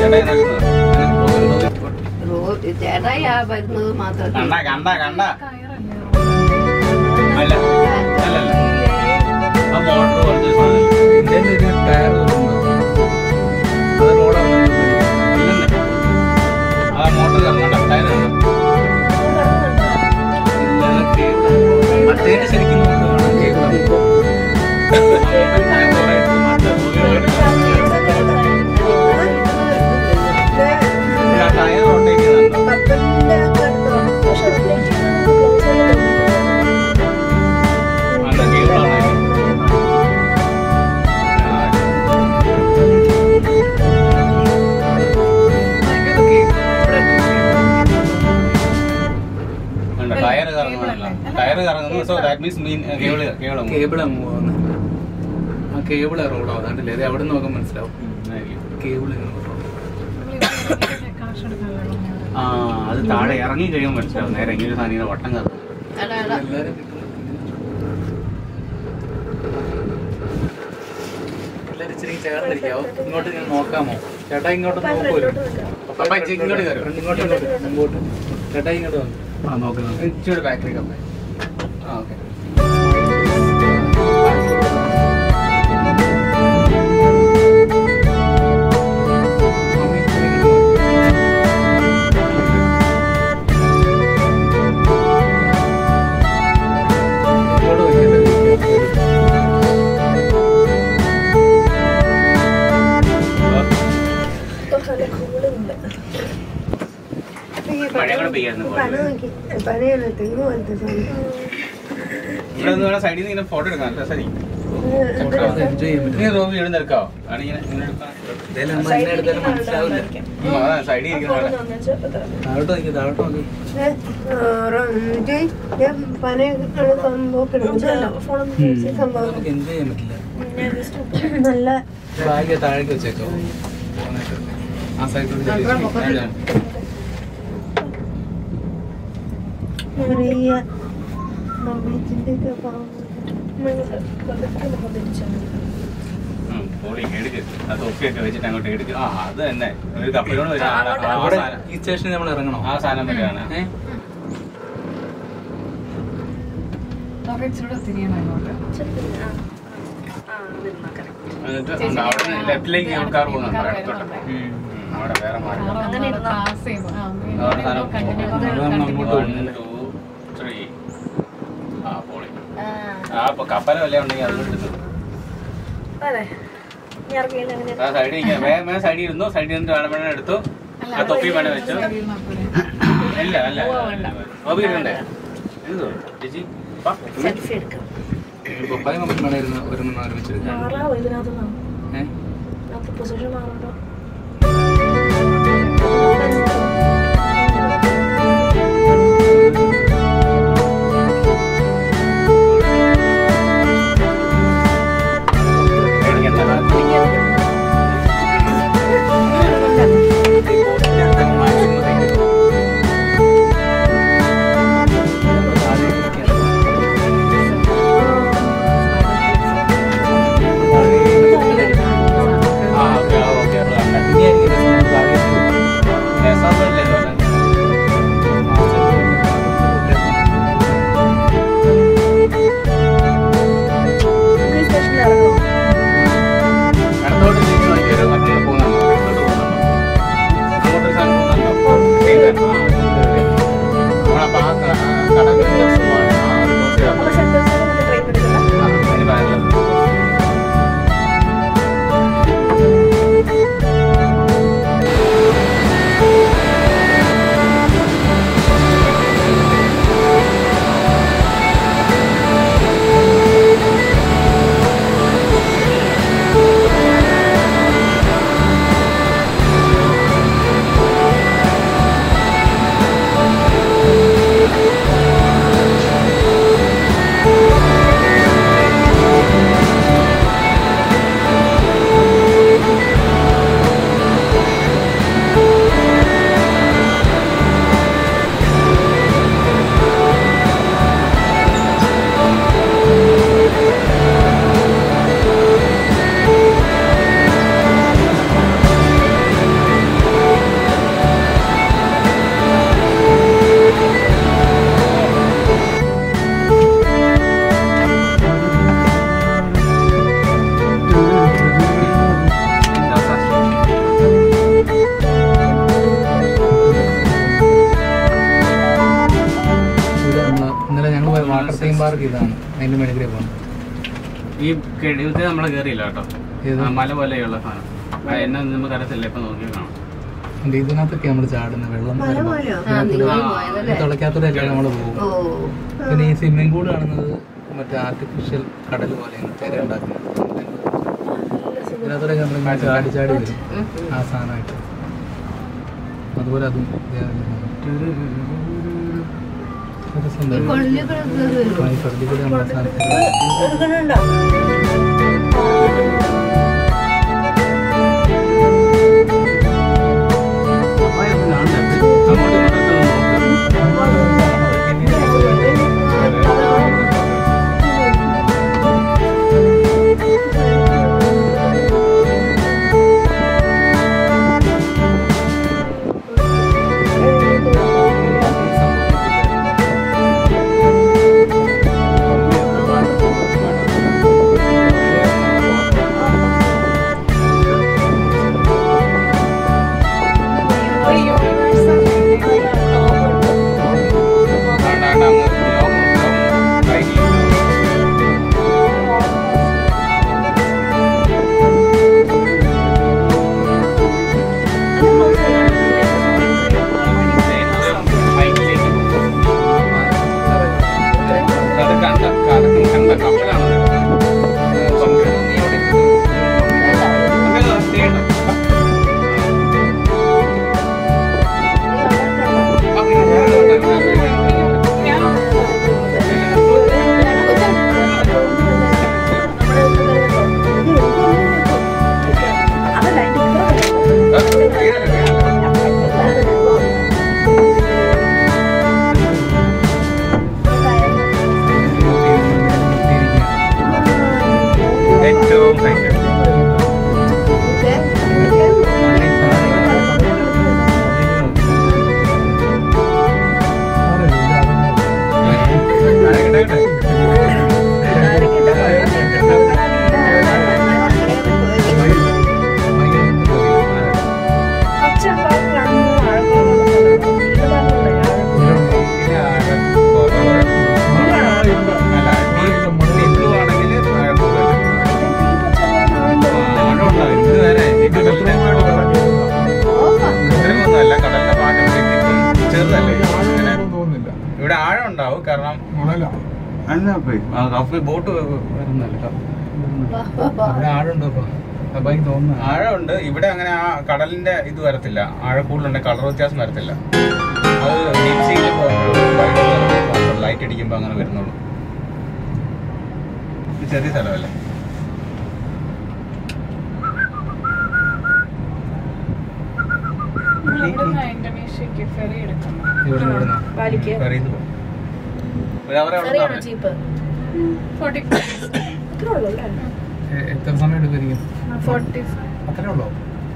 ചേട്ടായി നടക്കുന്നത്. റോ- ചേട്ടായി ആ വരുന്നത് മാത്രം കണ്ട കണ്ട കണ്ട അല്ല അല്ലല്ല ആ മോട്ടർ പോലത്തെ ഒരു സാധനം ഇതിന്റെ ഒരു ടയർ അത് റോഡാണ് ഇല്ലെന്നേ. ആ മോട്ടർ കണ്ട ടയർ കണ്ടോ? മറ്റേതിന്റെ ശരിക്കും നോക്കുകയാണെങ്കിൽ കേബിളാണ്. ആ ടയർ റൊട്ടേറ്റ് ചെയ്യുന്നുണ്ടോ അല്ല കേബിളാണ് ടയർ കറങ്ങുന്നതല്ല ടയർ കറങ്ങുന്നു so that means mean cable cable കേബിളാ മൂവ് ആവുന്നത് ആ കേബിളാ റോഡാവും അതുകൊണ്ടല്ലേ അത് എവിടെ നോക്കാൻ മനസ്സിലാവും കേബിൾ ആ അത് താഴെ ഇറങ്ങി കഴിയുമ്പോൾ മനസ്സിലാവും നേരെ ഇങ്ങനെ ഒരു സാധനം ഇങ്ങനെ വട്ടം കറങ്ങും എടാ, എടാ. എല്ലാരും കിട്ടുന്നത്. എല്ലാരും ഇച്ചിരി ചേർന്നിരിക്കാവോ ഇങ്ങോട്ട് ഞാൻ നോക്കാമോ ചേട്ടാ ഇങ്ങോട്ട് നോക്കൂല്ലോ അപ്പൊ ഇച്ചി ഇങ്ങോട്ട് കയറും. ഇങ്ങോട്ട് ഇങ്ങോട്ട് ഇങ്ങോട്ട് ചേട്ടാ ഇങ്ങോട്ട് വന്നു ആ നോക്കുന്നത് ഇച്ചിരി ബാക്കിലേക്ക് അമ്മേ ആ ഓക്കെ മമ്മി ഇച്ചിരി ഇങ്ങോട്ട് നോക്ക്. ഇങ്ങോട്ട് നോക്കിയല്ലേ മഴ കൂടെ പെയ്യായിരുന്നു പനയാണ് തെങ്ങ് പോലത്തെ സാധനം ഇവിടെ നിന്ന് വേണം സൈഡിൽ നിന്ന് ഇങ്ങനെ ഫോട്ടോ എടുക്കാം നല്ല രസമായിരിക്കും അത് എൻജോയ് ചെയ്യാൻ പറ്റും നീ റൂമിൽ ഇവിടെ നിൽക്കാവോ ആണ് ഇങ്ങനെ ഇങ്ങനെ എടുക്കാം ഇതേലും അമ്മ എന്നെ എടുത്താലും മനസ്സിലാവില്ല ഉം, അതാണ് സൈഡിൽ ഇരിക്കുന്ന പോലെ താഴോട്ട് നോക്കി താഴോട്ട് നോക്കി പനയാണ് സംഭവം കിടക്കുന്നത് സംഭവം നമുക്ക് എൻജോയ് ചെയ്യാൻ പറ്റില്ല നല്ല ബാഗ് താഴേക്ക് വെച്ചേക്കോ പോകാനായിട്ട്. ആ സൈഡിലോട്ട് ചെറിയ മമ്മീച്ചിന്റെ ഒക്കെ പാവം. ഉം, പോളി എടുക്ക് ആ തൊപ്പിയൊക്കെ വെച്ചിട്ട് അങ്ങോട്ട് എടുക്കും ആ അത് തന്നെ ഒരു കപ്പലോട് വരും ആ- ആ- ആ അവിടെ സാധനം ഈ സ്റ്റേഷനിൽ നമ്മൾ ഇറങ്ങണോ ആ സാധനം വരെയാണ് ഏ? എന്നിട്ട് ഉണ്ട്, അവിടെ നിന്ന് ലെഫ്റ്റിലേക്ക് കാർ പോകുന്നുണ്ട് അടുത്തോട്ട് ഉം. ഉം, അവിടെ വേറെ മാർഗം അവിടെ നമ്മൾ അങ്ങോട്ട് One, പോകുന്നു. two, three. ആ പോളി ആ അപ്പൊ കപ്പല വല്ല ഉണ്ടെങ്കിൽ അതുകൊണ്ട് എടുത്തു ആ സൈഡിൽ ഇരിക്കാം വേഗം വേഗം സൈഡിൽ ഇരുന്നു സൈഡിൽ ഇരുന്നിട്ട് വേണം വേണം എടുത്തു ആ തൊപ്പി വേണം വെച്ചു ഇല്ല അല്ല ഗോപി ഇടണ്ടേ എന്തോ ചേച്ചി വാ. ഒരു പപ്പായ മമ്മി വേണമായിരുന്നു ഒരു മണം ഒരുമിച്ചെടുക്കാൻ ഏ? പേടിക്കണ്ട. ഈ പോസ്റ്റിന്റെ അടുത്ത് maximum height ഇടും. താഴേക്ക് ഇരിക്കുകയാണ്. ആ ഓക്കെ ഓക്കെ അവിടെ കണ്ടേ. ഇനിയായിരിക്കും രസം താഴേക്ക് ഇടും. രസം തീം പാർക്ക് ഇതാണ് അതിന്റെ മെഡിക്കൽ പോകണം ഈ കെ- ഇത് നമ്മള് കേറിയില്ല കേട്ടോ ഏത്? ആ, മല പോലെയുള്ള സാധനം ആ, എന്നെ നമുക്ക് അറിയത്തില്ല ഇപ്പൊ നോക്കി കാണാം ഉണ്ട് ഇതിനകത്തൊക്കെ നമ്മൾ ചാടുന്ന വെള്ളം മല വരുമ്പോ. പോലെയോ ആ നിങ്ങൾ ആ, പോയതല്ലേ തുളയ്ക്കാത്തൂടെ നമ്മൾ പോകും ഓ പിന്നെ ഈ സ്വിമ്മിംഗ് പൂൾ കാണുന്നത് മറ്റേ ആർട്ടിഫിഷ്യൽ കടൽ പോലെയാണ് തിര ഉണ്ടാക്കുന്നത് ഇതിനകത്തൂടെ നമ്മൾ ചാടി ചാടി വരും ഉം. ആ സാധനമായിട്ട് അതുപോലെ അതും ഈ കൊള്ളിൽ കൂടെ കേറി വരും കൂടി നമ്മൾ ആ സാധനത്തിൽ എടുക്കണുണ്ടോ അങ്ങോട്ടും ഇങ്ങോട്ടും നോക്കാം ഏറ്റവും ഹൈറ്റ് ഇവിടെ ആഴം ഉണ്ടാവും കാരണം കപ്പൽ ബോട്ട് വരുന്നല്ലേ അവിടെ ആടുണ്ടോ ഇപ്പൊ അപ്പൊ എനിക്ക് തോന്നുന്നു ആഴമുണ്ട് ഇവിടെ അങ്ങനെ ആ കടലിന്റെ ഇത് വരത്തില്ല ആഴക്കൂടുണ്ട് കളർ വ്യത്യാസം വരത്തില്ല അത് ഡീപ് സീയിൽ ലൈറ്റ് അടിക്കുമ്പോൾ അങ്ങനെ വരുന്നുള്ളൂ ഇത് ചെറിയ സ്ഥലമല്ലേ ഇന്തോനേഷ്യക്ക് ഫെറി എടുക്കണം ഇവിടെ ഇവിടുന്ന് ബാലിക്ക് വെറിയിൽ പോകും ഇവിടെ അവരെ അവിടെ ഫെറിയാണോ താമസം. ചീപ്പ് ഫോർട്ടി അത്രേ ഉള്ളൂ അല്ലേ എ- എത്ര സമയം എടുക്കുമായിരിക്കും ഫോർട്ടി അത്രേ ഉള്ളോ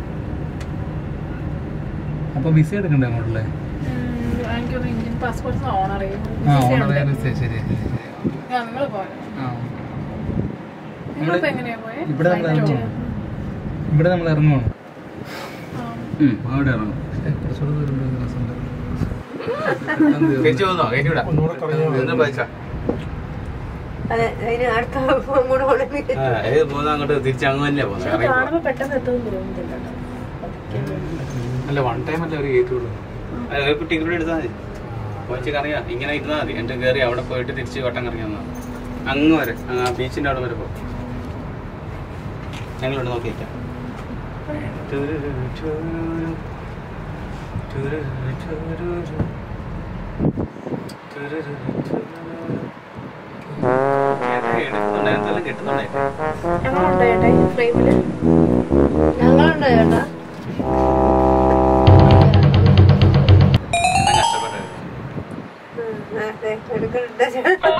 അപ്പൊ വിസ എടുക്കണ്ടേ അങ്ങോട്ടല്ലേ എനിക്കൊന്ന് ഇന്ത്യൻ പാസ്പോർട്ട് ഓണർ ആ ഓണർ ശരി ശരി ഞങ്ങൾ പോയത് ആ നിങ്ങളിപ്പോ എങ്ങനെയാ പോയെ ഇവിടെ നമ്മൾ ഇറങ്ങുവാണ് ഇവിടെ നമ്മൾ ഇറങ്ങുവാണ് ഉം, അവിടെ ഇറങ്ങും ഏ, കുറച്ചുകൂടെ ദൂരം ഉണ്ട്, രസമുണ്ട്. കയറ്റി വന്നോ കയറ്റി വിടാം എന്ന് പൈസ അതെ അതിന് അടുത്ത അങ്ങോട്ട് പോകണമെങ്കിൽ ആ, ഏത് പോകുന്ന അങ്ങോട്ട് തിരിച്ച് അങ്ങ് തന്നെ പോകുന്നത് ഇറങ്ങി പോകാം. കാണുമ്പോ പെട്ടെന്ന് എത്തുമെന്ന് തോന്നുന്നില്ല അല്ല വൺ ടൈം അല്ലേ അവർ കയറ്റുള്ളൂ അത് ഒരു ടിക്കറ്റ് കൂടി എടുത്താൽ മതി പോയിച്ച് കറിയാം ഇങ്ങനെ ഇരുന്നാൽ മതി എന്നിട്ട് കയറി അവിടെ പോയിട്ട് തിരിച്ച് വട്ടം കറങ്ങി വന്നാൽ അങ്ങ് വരെ അങ്ങ് ആ ബീച്ചിൻ്റെ അവിടെ വരെ പോകും ഞങ്ങളിവിടെ നോക്കി വയ്ക്കാം എന്തെല്ലാം കിട്ടുന്നുണ്ടേ ഞങ്ങളുണ്ടോ ചേട്ടാ ഈ ഫ്രെയിമില് ഞങ്ങളുണ്ടോ ചേട്ടാ എല്ലാം കഷ്ടപ്പെട്ടത് എടുക്കണ്ട